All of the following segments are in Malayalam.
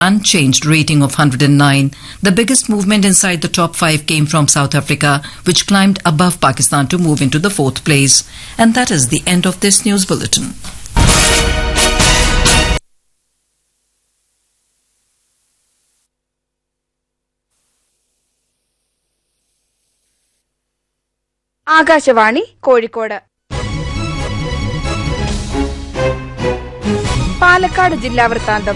unchanged rating of 109. The biggest movement inside the top five came from South Africa, which climbed above Pakistan to move into the fourth place. And that is the end of this news bulletin. Akashvani Kozhikode Palakkad ജില്ലാ വൃത്താന്തം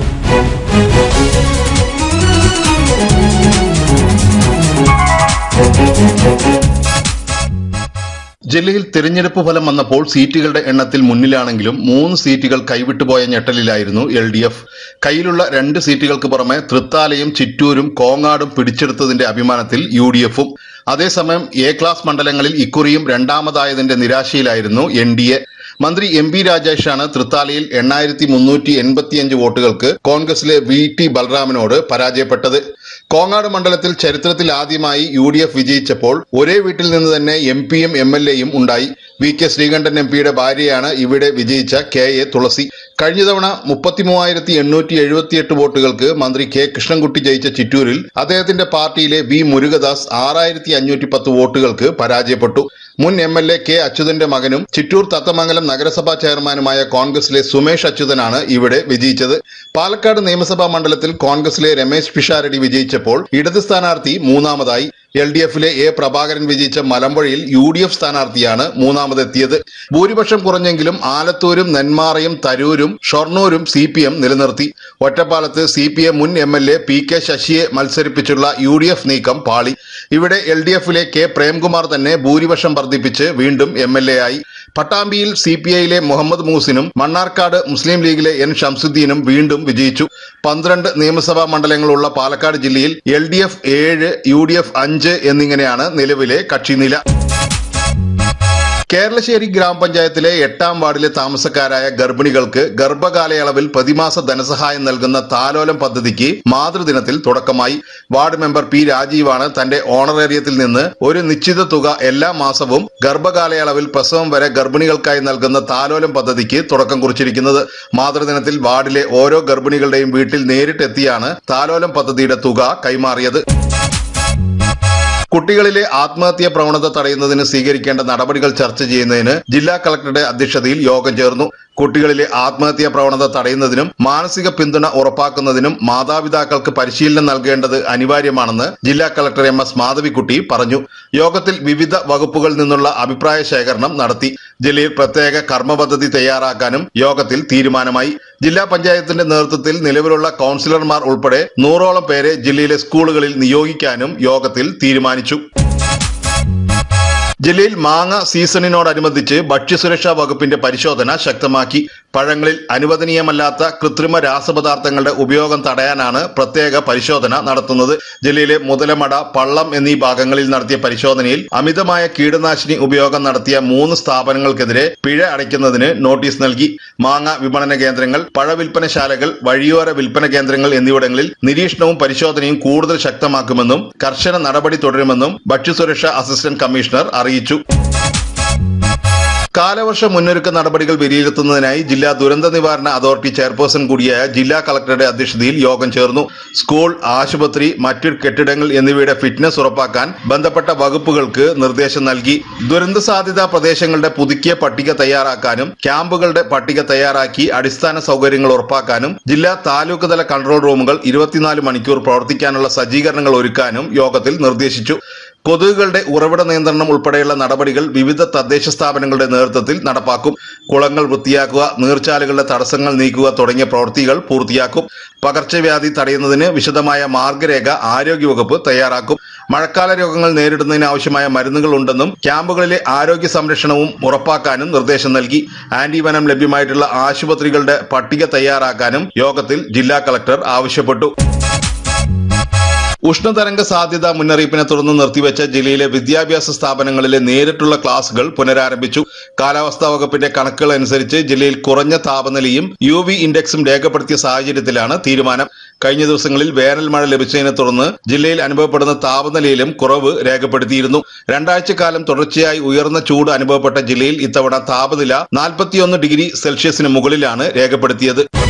ജില്ലയിൽ തിരഞ്ഞെടുപ്പ് ഫലം വന്നപ്പോൾ സീറ്റുകളുടെ എണ്ണത്തിൽ മുന്നിലാണെങ്കിലും മൂന്ന് സീറ്റുകൾ കൈവിട്ടുപോയ ഞെട്ടലിലായിരുന്നു എൽ ഡി എഫ് കയ്യിലുള്ള രണ്ട് സീറ്റുകൾക്ക് പുറമെ തൃത്താലയും ചിറ്റൂരും കോങ്ങാടും പിടിച്ചെടുത്തതിന്റെ അഭിമാനത്തിൽ യു ഡി എഫും അതേസമയം എ ക്ലാസ് മണ്ഡലങ്ങളിൽ ഇക്കുറിയും രണ്ടാമതായതിന്റെ നിരാശയിലായിരുന്നു എൻ ഡി എ മന്ത്രി എം പി രാജേഷാണ് തൃത്താലയിൽ എണ്ണായിരത്തി മുന്നൂറ്റി എൺപത്തിയഞ്ച് വോട്ടുകൾക്ക് കോൺഗ്രസിലെ വി ടി ബൽറാമിനോട് പരാജയപ്പെട്ടത് കോങ്ങാട് മണ്ഡലത്തിൽ ചരിത്രത്തിൽ ആദ്യമായി യു ഡി എഫ് വിജയിച്ചപ്പോൾ ഒരേ വീട്ടിൽ നിന്ന് തന്നെ എം പിയും എം എൽ എയും ഉണ്ടായി വി കെ ശ്രീകണ്ഠൻ എം പിയുടെ ഭാര്യയാണ് ഇവിടെ വിജയിച്ച കെ എ തുളസി കഴിഞ്ഞ തവണ മുപ്പത്തിമൂവായിരത്തി എണ്ണൂറ്റി എഴുപത്തിയെട്ട് വോട്ടുകൾക്ക് മന്ത്രി കെ കൃഷ്ണൻകുട്ടി ജയിച്ച ചിറ്റൂരിൽ അദ്ദേഹത്തിന്റെ പാർട്ടിയിലെ വി മുരുകദാസ് ആറായിരത്തി അഞ്ഞൂറ്റി പത്ത് വോട്ടുകൾക്ക് പരാജയപ്പെട്ടു മുൻ എം എൽ എ കെ അച്യുതന്റെ മകനും ചിറ്റൂർ തത്തമംഗലം നഗരസഭാ ചെയർമാനുമായ കോൺഗ്രസിലെ സുമേഷ് അച്യുതനാണ് ഇവിടെ വിജയിച്ചത് പാലക്കാട് നിയമസഭാ മണ്ഡലത്തിൽ കോൺഗ്രസിലെ രമേശ് പിഷാരടി വിജയിച്ചപ്പോൾ ഇടത് സ്ഥാനാർത്ഥി മൂന്നാമതായി എൽ ഡി എഫിലെ എ പ്രഭാകരൻ വിജയിച്ച മലമ്പുഴയിൽ യു ഡി എഫ് സ്ഥാനാർത്ഥിയാണ് മൂന്നാമതെത്തിയത് ഭൂരിപക്ഷം കുറഞ്ഞെങ്കിലും ആലത്തൂരും നെന്മാറയും തരൂരും ഷൊർണൂരും സി പി എം നിലനിർത്തി ഒറ്റപ്പാലത്ത് സി പി എം മുൻ M L A P K ശശിയെ മത്സരിപ്പിച്ചുള്ള യു ഡി എഫ് നീക്കം പാളി ഇവിടെ എൽ ഡി എഫിലെ കെ പ്രേംകുമാർ തന്നെ ഭൂരിപക്ഷം വർദ്ധിപ്പിച്ച് വീണ്ടും എം എൽ എ ആയി പട്ടാമ്പിയിൽ സി പി ഐയിലെ മുഹമ്മദ് മൂസിനും മണ്ണാർക്കാട് മുസ്ലിം ലീഗിലെ എൻ ഷംസുദ്ദീനും വീണ്ടും വിജയിച്ചു പന്ത്രണ്ട് നിയമസഭാ മണ്ഡലങ്ങളുള്ള പാലക്കാട് ജില്ലയിൽ എൽ ഡി എഫ് ഏഴ് യു ഡി എഫ് അഞ്ച് എന്നിങ്ങനെയാണ് നിലവിലെ കക്ഷിനില കേരളശ്ശേരി ഗ്രാമപഞ്ചായത്തിലെ എട്ടാം വാർഡിലെ താമസക്കാരായ ഗർഭിണികൾക്ക് ഗർഭകാലയളവിൽ പ്രതിമാസ ധനസഹായം നൽകുന്ന താലോലം പദ്ധതിക്ക് മാതൃദിനത്തിൽ തുടക്കമായി വാർഡ് മെമ്പർ പി രാജീവാണ് തന്റെ ഓണറേറിയത്തിൽ നിന്ന് ഒരു നിശ്ചിത തുക എല്ലാ മാസവും ഗർഭകാലയളവിൽ പ്രസവം വരെ ഗർഭിണികൾക്കായി നൽകുന്ന താലോലം പദ്ധതിക്ക് തുടക്കം കുറിച്ചിരിക്കുന്നത് മാതൃദിനത്തിൽ വാർഡിലെ ഓരോ ഗർഭിണികളുടെയും വീട്ടിൽ നേരിട്ടെത്തിയാണ് താലോലം പദ്ധതിയുടെ തുക കൈമാറിയത് കുട്ടികളിലെ ആത്മഹത്യാ പ്രവണത തടയുന്നതിന് സ്വീകരിക്കേണ്ട നടപടികൾ ചർച്ച ചെയ്യുന്നതിന് ജില്ലാ കളക്ടറുടെ അധ്യക്ഷതയിൽ യോഗം ചേർന്നു കുട്ടികളിലെ ആത്മഹത്യാ പ്രവണത തടയുന്നതിനും മാനസിക പിന്തുണ ഉറപ്പാക്കുന്നതിനും മാതാപിതാക്കൾക്ക് പരിശീലനം നൽകേണ്ടത് അനിവാര്യമാണെന്ന് ജില്ലാ കളക്ടർ എം എസ് മാധവിക്കുട്ടി പറഞ്ഞു യോഗത്തിൽ വിവിധ വകുപ്പുകളിൽ നിന്നുള്ള അഭിപ്രായ ശേഖരണം നടത്തി ജില്ലയിൽ പ്രത്യേക കർമ്മ പദ്ധതി തയ്യാറാക്കാനും യോഗത്തിൽ തീരുമാനമായി ജില്ലാ പഞ്ചായത്തിന്റെ നേതൃത്വത്തിൽ നിലവിലുള്ള കൌൺസിലർമാർ ഉൾപ്പെടെ നൂറോളം പേരെ ജില്ലയിലെ സ്കൂളുകളിൽ നിയോഗിക്കാനും യോഗത്തിൽ തീരുമാനിച്ചു ജില്ലയിൽ മാങ്ങ സീസണിനോടനുബന്ധിച്ച് ഭക്ഷ്യസുരക്ഷാ വകുപ്പിന്റെ പരിശോധന ശക്തമാക്കി പഴങ്ങളിൽ അനുവദനീയമല്ലാത്ത കൃത്രിമ രാസപദാർത്ഥങ്ങളുടെ ഉപയോഗം തടയാനാണ് പ്രത്യേക പരിശോധന നടത്തുന്നത് ജില്ലയിലെ മുതലമട പള്ളം എന്നീ ഭാഗങ്ങളിൽ നടത്തിയ പരിശോധനയിൽ അമിതമായ കീടനാശിനി ഉപയോഗം നടത്തിയ മൂന്ന് സ്ഥാപനങ്ങൾക്കെതിരെ പിഴ അടയ്ക്കുന്നതിന് നോട്ടീസ് നൽകി മാങ്ങ വിപണന കേന്ദ്രങ്ങൾ പഴവിൽപ്പനശാലകൾ വഴിയോര വിൽപ്പന കേന്ദ്രങ്ങൾ എന്നിവിടങ്ങളിൽ നിരീക്ഷണവും പരിശോധനയും കൂടുതൽ ശക്തമാക്കുമെന്നും കർശന നടപടി തുടരുമെന്നും ഭക്ഷ്യസുരക്ഷാ അസിസ്റ്റന്റ് കമ്മീഷണർ അറിയിച്ചു കാലവർഷ മുന്നൊരുക്ക നടപടികൾ വിലയിരുത്തുന്നതിനായി ജില്ലാ ദുരന്ത നിവാരണ അതോറിറ്റി ചെയർപേഴ്സൺ കൂടിയായ ജില്ലാ കളക്ടറുടെ അധ്യക്ഷതയിൽ യോഗം ചേർന്നു സ്കൂൾ ആശുപത്രി മറ്റു കെട്ടിടങ്ങൾ എന്നിവയുടെ ഫിറ്റ്നസ് ഉറപ്പാക്കാൻ ബന്ധപ്പെട്ട വകുപ്പുകൾക്ക് നിർദ്ദേശം നൽകി ദുരന്ത സാധ്യതാ പ്രദേശങ്ങളുടെ പുതുക്കിയ പട്ടിക തയ്യാറാക്കാനും ക്യാമ്പുകളുടെ പട്ടിക തയ്യാറാക്കി അടിസ്ഥാന സൗകര്യങ്ങൾ ഉറപ്പാക്കാനും ജില്ലാ താലൂക്ക് തല കൺട്രോൾ റൂമുകൾ ഇരുപത്തിനാല് മണിക്കൂർ പ്രവർത്തിക്കാനുള്ള സജ്ജീകരണങ്ങൾ ഒരുക്കാനും യോഗത്തിൽ നിർദ്ദേശിച്ചു കൊതുകുകളുടെ ഉറവിട നിയന്ത്രണം ഉൾപ്പെടെയുള്ള നടപടികൾ വിവിധ തദ്ദേശ സ്ഥാപനങ്ങളുടെ നേതൃത്വത്തിൽ നടപ്പാക്കും കുളങ്ങൾ വൃത്തിയാക്കുക നീർച്ചാലുകളുടെ തടസ്സങ്ങൾ നീക്കുക തുടങ്ങിയ പ്രവൃത്തികൾ പൂർത്തിയാക്കും പകർച്ചവ്യാധി തടയുന്നതിന് വിശദമായ മാർഗരേഖ ആരോഗ്യവകുപ്പ് തയ്യാറാക്കും മഴക്കാല രോഗങ്ങൾ നേരിടുന്നതിന് ആവശ്യമായ മരുന്നുകൾ ഉണ്ടെന്നും ക്യാമ്പുകളിലെ ആരോഗ്യ സംരക്ഷണവും ഉറപ്പാക്കാനും നിർദ്ദേശം നൽകി ആന്റിവനം ലഭ്യമായിട്ടുള്ള ആശുപത്രികളുടെ പട്ടിക തയ്യാറാക്കാനും യോഗത്തിൽ ജില്ലാ കളക്ടർ ആവശ്യപ്പെട്ടു ഉഷ്ണതരംഗ സാധ്യത മുന്നറിയിപ്പിനെ തുടർന്ന് നിർത്തിവെച്ച ജില്ലയിലെ വിദ്യാഭ്യാസ സ്ഥാപനങ്ങളിലെ നേരിട്ടുള്ള ക്ലാസുകൾ പുനരാരംഭിച്ചു കാലാവസ്ഥാ വകുപ്പിന്റെ കണക്കുകൾ അനുസരിച്ച് ജില്ലയിൽ കുറഞ്ഞ താപനിലയും യു വി ഇൻഡെക്സും രേഖപ്പെടുത്തിയ സാഹചര്യത്തിലാണ് തീരുമാനം കഴിഞ്ഞ ദിവസങ്ങളിൽ വേനൽ മഴ ലഭിച്ചതിനെ തുടർന്ന് ജില്ലയിൽ അനുഭവപ്പെടുന്ന താപനിലയിലും കുറവ് രേഖപ്പെടുത്തിയിരുന്നു രണ്ടാഴ്ചക്കാലം തുടർച്ചയായി ഉയർന്ന ചൂട് അനുഭവപ്പെട്ട ജില്ലയിൽ ഇത്തവണ താപനില നാൽപ്പത്തിയൊന്ന് ഡിഗ്രി സെൽഷ്യസിന് മുകളിലാണ് രേഖപ്പെടുത്തിയത്